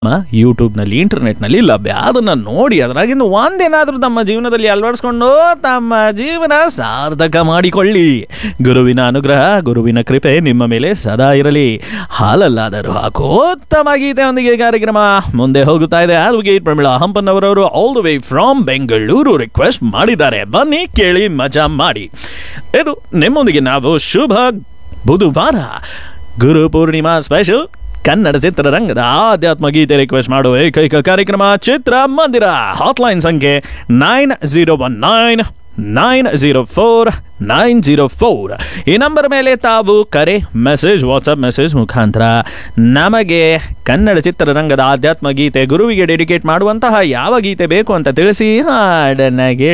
ಯೂಟ್ಯೂಬ್ನಲ್ಲಿ ಇಂಟರ್ನೆಟ್ನಲ್ಲಿ ಲಭ್ಯ ಅದನ್ನು ನೋಡಿ ಅದರಾಗಿಂದ ಒಂದೇನಾದರೂ ತಮ್ಮ ಜೀವನದಲ್ಲಿ ಅಳವಡಿಸ್ಕೊಂಡು ತಮ್ಮ ಜೀವನ ಸಾರ್ಥಕ ಮಾಡಿಕೊಳ್ಳಿ ಗುರುವಿನ ಅನುಗ್ರಹ ಗುರುವಿನ ಕೃಪೆ ನಿಮ್ಮ ಮೇಲೆ ಸದಾ ಇರಲಿ ಹಾಲಲ್ಲಾದರೂ ಹಾಕೋತ್ತಮ ಗೀತೆಯೊಂದಿಗೆ ಕಾರ್ಯಕ್ರಮ ಮುಂದೆ ಹೋಗುತ್ತಾ ಇದೆ ಆರುಗೇಟ್ ಪ್ರಮಿಳಾ ಹಂಪನ್ನವರವರು all the way from Bengaluru request ಮಾಡಿದ್ದಾರೆ ಬನ್ನಿ ಕೇಳಿ ಮಜಾ ಮಾಡಿ ಇದು ನಿಮ್ಮೊಂದಿಗೆ ನಾವು ಶುಭ ಬುಧವಾರ ಗುರು ಪೂರ್ಣಿಮಾ ಸ್ಪೆಷಲ್ ಕನ್ನಡ ಚಿತ್ರರಂಗದ ಆಧ್ಯಾತ್ಮ ಗೀತೆ ರಿಕ್ವೆಸ್ಟ್ ಮಾಡುವ ಏಕೈಕ ಕಾರ್ಯಕ್ರಮ ಚಿತ್ರ ಮಂದಿರ ಹಾಟ್ಲೈನ್ ಸಂಖ್ಯೆ nine zero one nine nine zero four nine zero four ಈ ನಂಬರ್ ಮೇಲೆ ತಾವು ಕರೆ ಮೆಸೇಜ್ ವಾಟ್ಸಪ್ ಮೆಸೇಜ್ ಮುಖಾಂತರ ನಮಗೆ ಕನ್ನಡ ಚಿತ್ರರಂಗದ ಆಧ್ಯಾತ್ಮ ಗೀತೆ ಗುರುವಿಗೆ ಡೆಡಿಕೇಟ್ ಮಾಡುವಂತಹ ಯಾವ ಗೀತೆ ಬೇಕು ಅಂತ ತಿಳಿಸಿ ಹಾಡನ್ನ